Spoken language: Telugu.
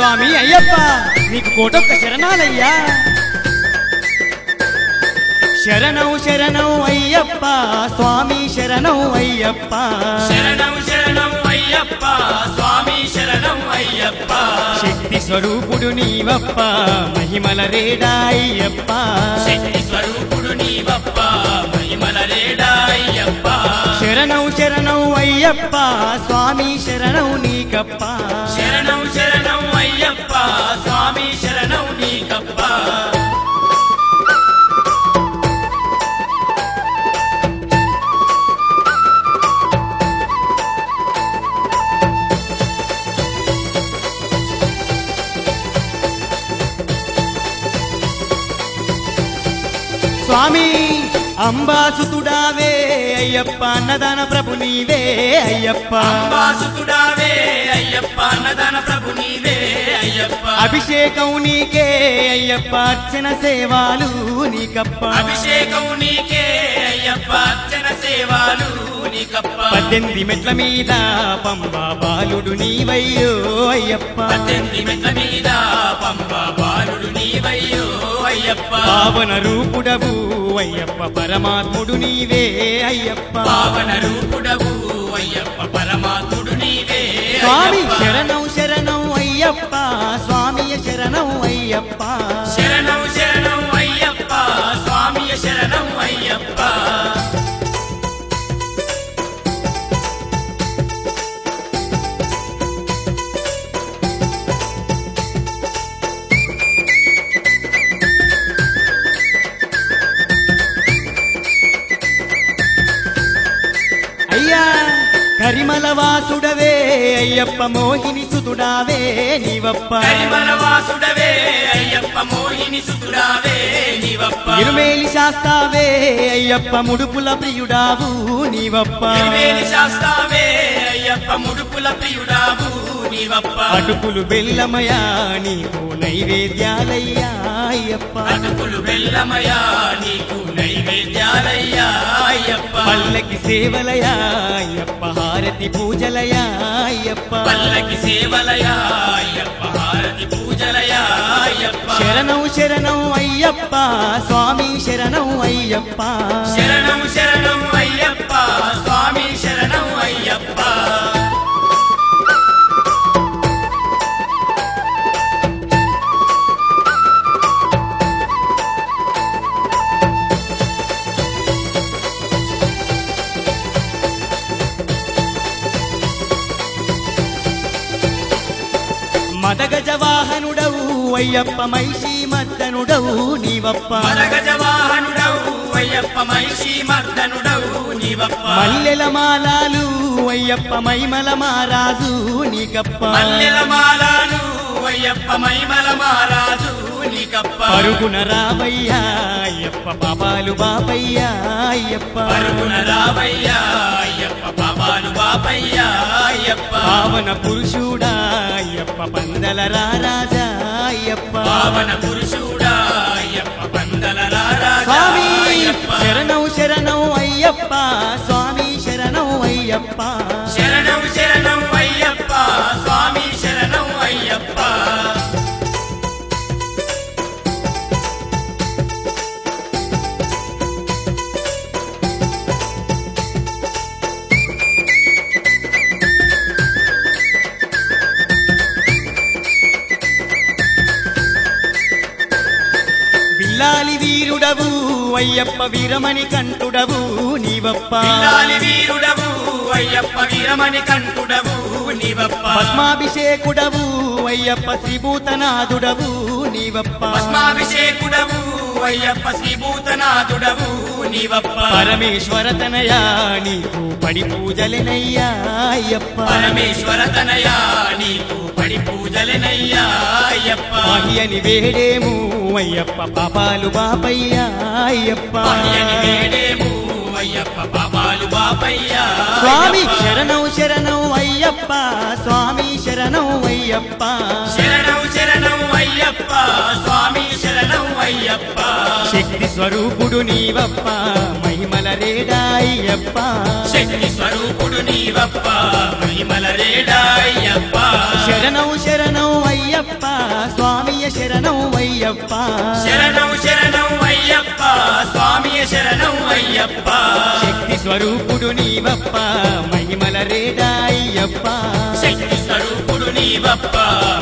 స్వామి అయ్యప్ప నీకు కోటొక్క శరణాలయ్యా శరణం శరణం అయ్యప్ప స్వామి శరణం అయ్యప్ప శరణం శరణం అయ్యప్ప స్వామి శరణం అయ్యప్ప శక్తి స్వరూపుడు నీవప్ప మహిమల రేడా అయ్యప్ప శక్తి స్వరూపుడు నీవప్ప మహిమల రేడా అయ్యప్ప శరణం శరణం అయ్యప్ప స్వామి శరణం నీకప్ప శరణం శరణం అయ్యప్ప స్వామి శరణం నీకప్ప స్వామి అంబాసుతుడావే అయ్యప్ప అన్నదాన ప్రభు నీవే అయ్యప్ప అంబాసుతుడావే అయ్యప్ప అన్నదాన ప్రభు నీవే అయ్యప్ప అభిషేకం నీకే అయ్యప్ప అర్చన సేవాలు నీకప్ప అభిషేకం నీకే అయ్యప్ప అర్చన సేవలు నీకప్ప పద్దెనిమిది మెట్ల మీద పంబా బాలుడు నీవయ్యో అయ్యప్ప పద్దెనిమిది మెట్ల మీద పంప బాలుడు నీవయ్యో అయ్యప్ప పావన రూపుడవు అయ్యప్ప పరమాత్ముడు నీవే అయ్యప్ప పావన రూపుడవు అయ్యప్ప పరమాత్ముడు నీవే స్వామి అయ్యప్ప. శరణం శరణం అయ్యప్ప స్వామి శరణం అయ్యప్ప శరణం శరణం అయ్యప్ప స్వామి శరణం అయ్యప్ప అయ్యా కరిమల వాసుడవే అయ్యప్ప మోహిని సుతుడావే నీవప్ప కరిమల వాసుడవే అయ్యప్ప మోహిని సుతుడావే నీవప్ప ఇరుమేలి శాస్తావే అయ్యప్ప ముడుపుల ప్రియుడావు నీవప్ప తిరుమేలి శాస్తావే అయ్యప్ప ముడుపుల ప్రియుడావు నీవప్ప అటుకులు బెల్లమయా నీకు నైవేద్యాలయ్యా అయ్యప్ప అటుకులు బెల్లమయా నీకు నైవేద్యాలయ్యా అయ్యప్ప పల్లకి సేవలయా అయ్యప్ప హారతి పూజలయా అయ్యప్ప పల్లకి సేవలయా అయ్యప్ప హారతి పూజలయా అయ్యప్ప శరణం శరణం అయ్యప్ప స్వామి శరణం అయ్యప్ప శరణం శరణం అయ్యప్ప స్వామి శరణం అయ్యప్ప మదగజ వాహనుడవు అయ్యప్ప మైషి మద్దనుడవు నీవప్ప మరగజ వాహనుడవు అయ్యప్ప మహిషి మర్దనుడవు నీవప్ప మల్లెల మాలాలు అయ్యప్ప మైమల మారాజు నీకప్ప మల్లెల మాలాలు అయ్యప్ప మైమల మారాజు నీకప్ప పరుగున రావయ్యా అయ్యప్ప పాపాలు బాపయ్యా అయ్యప్ప పరుగున రావయ్యా అయ్యప్ప పాపాలు బాపయ్యా అయ్యప్ప పావన పురుషుడా అయ్యప్ప పందల రారాజా అయ్యప్ప పావన పురుషుడా అయ్యప్ప పందల రారాజా స్వామి అయ్యప్ప శరణం శరణం అయ్యప్ప స్వామి శరణం అయ్యప్ప శరణం శరణం అయ్యప్ప స్వామి శరణం అయ్యప్ప బిల్లాలి వీరుడవు అయ్యప్ప వీరమణి కంటుడవు నీవప్ప పిల్లాలి వీరుడవు అయ్యప్ప వీరమణి కంటుడవు నీవప్ప పద్మాభిషేకుడవు అయ్యప్ప శ్రీభూతనాథుడవు నీవప్ప పద్మాభిషేకుడవు అయ్యప్ప శ్రీభూతనాథుడవు నీవప్ప పరమేశ్వర తనయా నీకు పడి పూజలెనయ్యా అయ్యప్ప పరమేశ్వర తనయా నీకు పడి పూజలనయ్యా అయ్యప్ప పాహియని వేడేము అయ్యప్ప పాపాలు బాపయ్యా అయ్యప్ప పాయని వేడేము అయ్యప్ప పాపాలు బాపయ్యా స్వామి అయ్యప్ప. శరణం శరణం అయ్యప్ప స్వామి శరణం అయ్యప్ప శరణం శరణం అయ్యప్ప స్వామి శరణం అయ్యప్ప శక్తి స్వరూపుడు నీవప్ప మహిమల రేడా అయ్యప్ప శక్తి స్వరూపుడు నీవప్ప మహిమల రేడా అయ్యప్ప శరణం శరణం అయ్యప్ప స్వామియ శరణం అయ్యప్ప శరణం శరణం అయ్యప్ప స్వామియ శరణం అయ్యప్ప శక్తి స్వరూపుడు నీవప్ప మహిమల రేడా అయ్యప్ప శక్తి స్వరూపుడు నీవప్ప